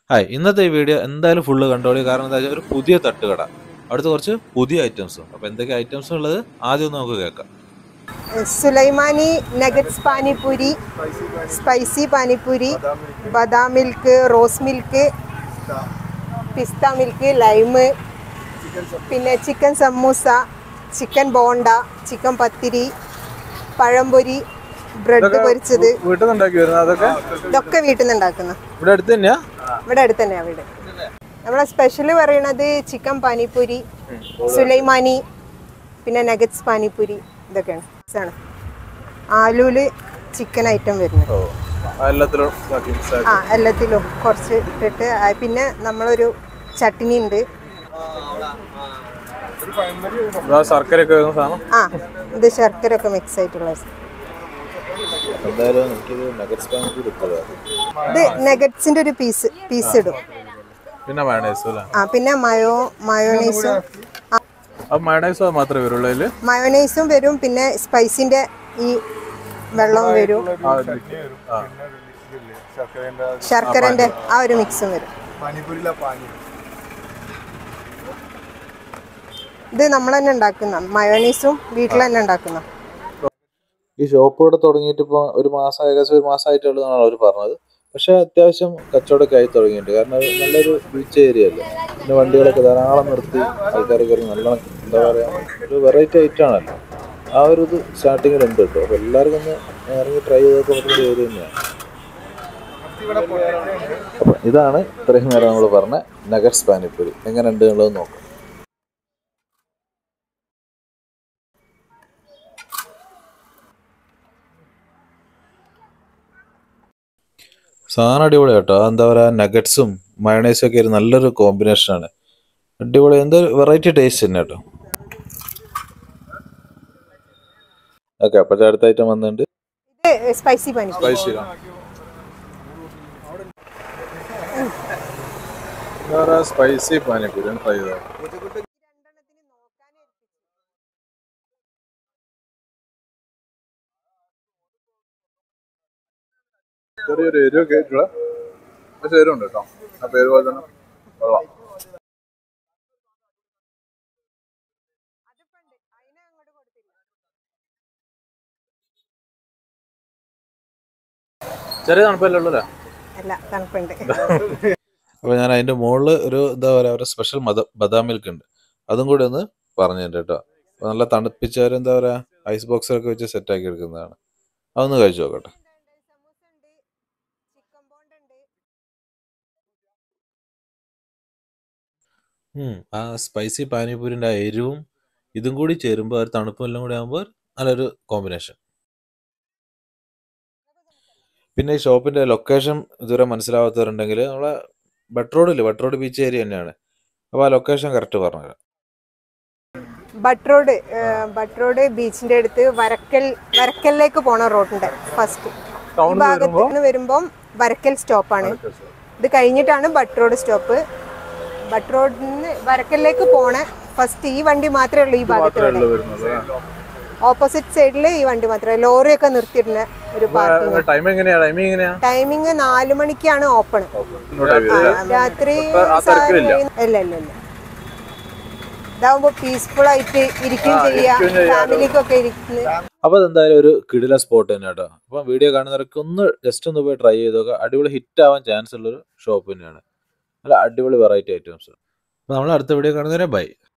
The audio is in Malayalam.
ഹായ് ഇന്നത്തെ ഈ വീഡിയോ എന്തായാലും ഫുള്ള് കണ്ടോളി കാരണം എന്താ വെച്ചാൽ ഒരു പുതിയ തട്ടുകട അവിടുത്തെ കുറച്ച് പുതിയ ഐറ്റംസും അപ്പോൾ എന്തൊക്കെ ഐറ്റംസ് ഉള്ളത് ആദ്യം ഒന്ന് നമുക്ക് കേൾക്കാം സുലൈമാനി നഗറ്റ്സ് പാനിപ്പൂരി സ്പൈസി പാനിപ്പൂരി ബദാം മിൽക്ക് റോസ് മിൽക്ക് പിസ്ത മിൽക്ക് ലൈമ് പിന്നെ chicken samosa chicken bonda chicken pathiri pazhampori bread പൊരിച്ചത് വീട്ടിൽ നിന്ന് ഉണ്ടാക്കി വരുന്നത് അതൊക്കെ ഇതൊക്കെ വീട്ടിൽ നിന്ന് ഉണ്ടാക്കുന്ന ഇവിടെ അടുത്ത് തന്നെയാ ഇവിടെ അടുത്ത് തന്നെയാണ് വീട് നമ്മളെ സ്പെഷ്യൽ പറയണത് ചിക്കൻ പാനിപ്പൂരി സുലൈമാനി പിന്നെ നഗറ്റ്സ് പാനിപ്പൂരി ഇതൊക്കെയാണ് ആണ് ആലൂല് ചിക്കൻ ഐറ്റം വരുന്നത് എല്ലാത്തിലും ആ എല്ലാത്തിലും കുറച്ച് ഇട്ടിട്ട് ആ, പിന്നെ നമ്മളൊരു ചട്നി ഉണ്ട് ശർക്കരയൊക്കെ വരുന്ന സാധനം ആ ഇത് ശർക്കര ഒക്കെ മിക്സ് ആയിട്ടുള്ള എന്തായാലും എനിക്കൊരു നഗറ്റ്സ് പാനിപ്പൂരി എടുത്തത് ഇത് നെഗറ്റ്സിന്റെ ഒരു പീസ് പീസ് ഇടും പിന്നെ മയണൈസ് അല്ലേ ആ പിന്നെ മയോ മയോണൈസും ആ, അപ്പോൾ മയണൈസ് മാത്രമേ വരുള്ളൂ അതിൽ മയോണൈസും വരും പിന്നെ സ്പൈസിന്റെ ഈ വെള്ളവും വരും ശർക്കരന്റെ ആ ഒരു മിക്സും വരും ഇത് നമ്മൾ തന്നെ ഉണ്ടാക്കുന്ന മയോണൈസും വീട്ടിൽ തന്നെ ഉണ്ടാക്കുന്ന ഈ ഷോപ്പ് ഇവിടെ തുടങ്ങിയിട്ട് ഇപ്പോൾ ഒരു മാസം ഏകദേശം ഒരു മാസമായിട്ടുള്ളതാണ് അവർ പറഞ്ഞത് പക്ഷെ അത്യാവശ്യം കച്ചവടമൊക്കെ ആയി തുടങ്ങിയിട്ടുണ്ട് കാരണം അത് നല്ലൊരു ബീച്ച് ഏരിയ അല്ലേ പിന്നെ വണ്ടികളൊക്കെ ധാരാളം നിർത്തി ആൾക്കാരൊക്കെ കയറി നല്ലോണം എന്താ പറയുക ഒരു വെറൈറ്റി ഐറ്റമാണല്ലോ ആ ഒരു ഇത് സ്റ്റാർട്ടിങ്ങിലുണ്ട് കേട്ടോ അപ്പോൾ എല്ലാവർക്കും ഒന്ന് ഇറങ്ങി ട്രൈ ചെയ്തൊക്കെ പറ്റുന്ന ഒരു ഏരിയ തന്നെയാണ് അപ്പം ഇതാണ് ഇത്രയും നേരം നമ്മൾ പറഞ്ഞ നഗറ്റ്സ് പാനിപ്പൂരി എങ്ങനെ ഉണ്ട് എന്നുള്ളത് നോക്കാം സാധനം അടിപൊളി കേട്ടോ എന്താ പറയുക നഗറ്റ്സും മയണൈസും ഒക്കെ ഒരു നല്ലൊരു കോമ്പിനേഷനാണ് അടിപൊളി എന്തോ വെറൈറ്റി ടേസ്റ്റ് തന്നെ കേട്ടോ ഓക്കെ അപ്പോഴത്തെ അടുത്ത ഐറ്റം വന്നിട്ടുണ്ട് ഇത് spicy panipuri spicy spicy panipuri try ചെയ്തോ ചെറിയൊരു എരിവ് കേട്ടില്ല പക്ഷെ എരിവുണ്ട് കേട്ടോ ആ പേര് പോലെ തന്നെ കൊള്ളാം ചെറിയ തണുപ്പല്ലേ ഉള്ളൂ അല്ല തണുപ്പുണ്ട് അപ്പോൾ ഞാൻ അതിൻ്റെ മുകളിൽ ഒരു എന്താ പറയുക ഒരു സ്പെഷ്യൽ മത ബദാം മിൽക്ക് ഉണ്ട് അതും കൂടി ഒന്ന് പറഞ്ഞു തരാം കേട്ടോ അപ്പോൾ നല്ല തണുപ്പിച്ച ഒരു എന്താ പറയുക ഐസ് ബോക്സിലൊക്കെ വെച്ച് സെറ്റാക്കി എടുക്കുന്നതാണ് അതൊന്ന് കഴിച്ചു നോക്കട്ടെ ഉം, ആ സ്പൈസി പാനിപൂരിൻ്റെ ആ എരിവും ഇതും കൂടി ചേരുമ്പോൾ ഒരു തണുപ്പും എല്ലാം കൂടി ആകുമ്പോൾ നല്ലൊരു കോമ്പിനേഷൻ പിന്നെ ഈ ഷോപ്പിൻ്റെ ലൊക്കേഷൻ ഇതുവരെ മനസ്സിലാവാത്തവരുണ്ടെങ്കിൽ നമ്മളെ ബട്ട് റോഡില്ലേ ബട്ട് റോഡ് ബീച്ച് ഏരിയ തന്നെയാണ് അപ്പോൾ ആ ലൊക്കേഷൻ കറക്റ്റ് പറഞ്ഞുതരാം ബട്ട് റോഡ് ബട്ട് റോഡ് ബീച്ചിന്റെ അടുത്ത് വരക്കൽ വരക്കലിലേക്ക് പോണ റോഡിന്റെ ഫസ്റ്റ് ഈ ഭാഗത്ത് നിന്ന് വരുമ്പം വരക്കൽ സ്റ്റോപ്പാണ് ഇത് കഴിഞ്ഞിട്ടാണ് ബട്ട് റോഡ് സ്റ്റോപ്പ് ബട്ട് റോഡിൽ നിന്ന് വരക്കലിലേക്ക് പോണ ഫസ്റ്റ് ഈ വണ്ടി മാത്രമേ ഉള്ളൂ ഈ ഭാഗത്ത് ഓപ്പോസിറ്റ് സൈഡിൽ ഈ വണ്ടി മാത്രമേ ലോറിയൊക്കെ നിർത്തിയിരുന്ന ഒരു പാർക്കിംഗ് ടൈം എങ്ങനെയാ ടൈമിംഗ് എങ്ങനെയാ ടൈമിങ് നാല് മണിക്കാണ് ഓപ്പൺ രാത്രി ആ തിരക്കിലില്ല. ഇല്ല ഇല്ല ഇല്ല ഇതാവുമ്പോ പീസ്ഫുൾ ആയിട്ട് ഇരിക്കും ചെയ്യാം ഫാമിലിക്കൊക്കെ ഇരിക്കുന്നത് അപ്പോൾ അതെന്തായാലും ഒരു കിടില സ്പോട്ട് തന്നെ കേട്ടോ അപ്പോൾ വീഡിയോ കാണുന്നവരൊക്കെ ഒന്ന് ജസ്റ്റ് ഒന്ന് പോയി ട്രൈ ചെയ്ത് നോക്കുക അടിപൊളി ഹിറ്റ് ആവാൻ ചാൻസ് ഉള്ളൊരു ഷോപ്പ് തന്നെയാണ് നല്ല അടിപൊളി വെറൈറ്റി ഐറ്റംസ് അപ്പോൾ നമ്മൾ അടുത്ത വീഡിയോ കാണുന്നവരെ ബൈ